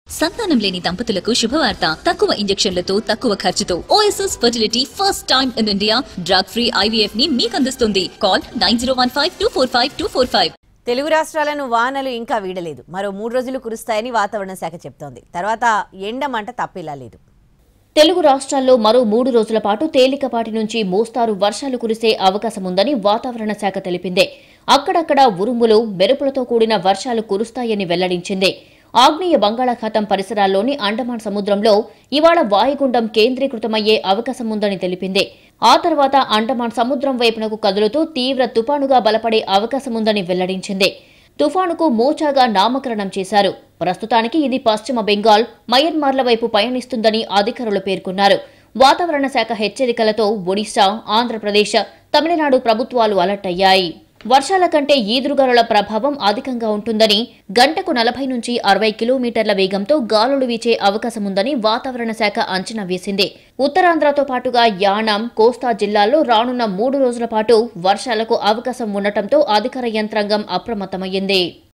సంతానం లేని దంపతులకు శుభవార్త తక్కువ ఇంజెక్షన్లతో తక్కువ ఖర్చుతో OSS fertility first time in India drug free IVF ని మీకు అందిస్తుంది call nine zero one five two four five two four five Telugu రాష్ట్రాలను వానలు ఇంకా వీడలేదు మరో మూడు రోజులు కురుస్తాయని వాతావరణ శాఖ చెప్తోంది తర్వాత ఎండమంట తప్పిలా లేదు తెలుగు రాష్ట్రాల్లో మరో మూడు రోజుల పాటు తేలికపాటి నుంచి మోస్తారు వర్షాలు కురిసే అవకాశం ఉందని వాతావరణ శాఖ తెలిపింది అక్కడక్కడ ఉరుములు మెరుపులతో కూడిన వర్షాలు కురుస్తాయని వెల్లడించింది ఆగ్నేయ బంగాళాఖాతం పరిసరాల్లోని అండమాన్ సముద్రంలో ఇవాళ వాయుగుండం కేంద్రీకృతమయ్యే అవకాశం ఉందని తెలిపింది ఆ తర్వాత అండమాన్ సముద్రం వైపునకు కదులుతూ తీవ్ర తుపానుగా బలపడే అవకాశం ఉందని వెల్లడించింది తుఫానుకు మోచాగా నామకరణం చేశారు ప్రస్తుతానికి ఇది పశ్చిమ బెంగాల్ మయన్మార్ల వైపు పయనిస్తుందని అధికారులు పేర్కొన్నారు వాతావరణ శాఖ హెచ్చరికలతో ఒడిశా ఆంధ్రప్రదేశ్ తమిళనాడు ప్రభుత్వాలు అలర్ట్ అయ్యాయి వర్షాల కంటే ఈదురుగాలుల ప్రభావం అధికంగా ఉంటుందని గంటకు నలభై నుంచి అరవై కిలోమీటర్ల వేగంతో గాలులు వీచే అవకాశం ఉందని వాతావరణ శాఖ అంచనా వేసింది ఉత్తరాంధ్రతో పాటుగా యానాం కోస్తా జిల్లాల్లో రానున్న మూడు రోజుల పాటు వర్షాలకు అవకాశం ఉండటంతో అధికార యంత్రాంగం అప్రమత్తమయ్యింది